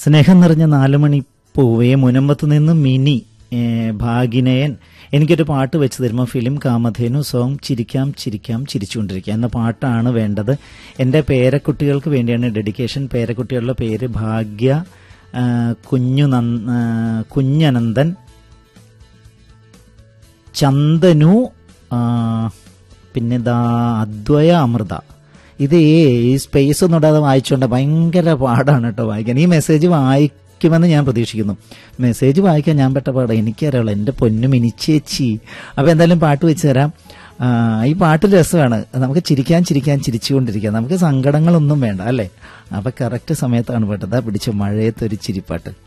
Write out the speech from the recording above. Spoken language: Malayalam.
സ്നേഹം നിറഞ്ഞ നാലുമണി പൂവേ മുനമ്പത്ത് നിന്ന് മിനി ഏ, ഭാഗിനയൻ എനിക്കൊരു പാട്ട് വെച്ച് തരുമ്പോൾ ഫിലിം കാമധേനു സോങ് ചിരിക്കാം ചിരിക്കാം ചിരിച്ചുകൊണ്ടിരിക്കുക എന്ന പാട്ടാണ് വേണ്ടത് എൻ്റെ പേരക്കുട്ടികൾക്ക് വേണ്ടിയാണ് ഡെഡിക്കേഷൻ പേരക്കുട്ടികളുടെ പേര് ഭാഗ്യ ആ, കുഞ്ഞു നന്ദ ആ, കുഞ്ഞനന്ദൻ ചന്ദനു ആ, പിന്നെ ദാ അദ്വയ അമൃത ഇത് ഈ സ്പേസ് ഒന്നും ഇടാതെ വായിച്ചുകൊണ്ട് ഭയങ്കര പാടാണ് കേട്ടോ വായിക്കാൻ ഈ മെസ്സേജ് വായിക്കുമെന്ന് ഞാൻ പ്രതീക്ഷിക്കുന്നു മെസ്സേജ് വായിക്കാൻ ഞാൻ പെട്ട പാടാം എനിക്കറിയാളൂ എൻ്റെ പൊന്നു മിനിച്ചേച്ചി അപ്പോൾ എന്തായാലും പാട്ട് വെച്ച് തരാം ആ, ഈ പാട്ട് രസമാണ് നമുക്ക് ചിരിക്കാൻ ചിരിക്കാൻ ചിരിച്ചുകൊണ്ടിരിക്കാം നമുക്ക് സങ്കടങ്ങളൊന്നും വേണ്ട അല്ലേ അപ്പം കറക്റ്റ് സമയത്താണ് പെട്ടത് പിടിച്ച മഴയത്തൊരു ചിരിപ്പാട്ട്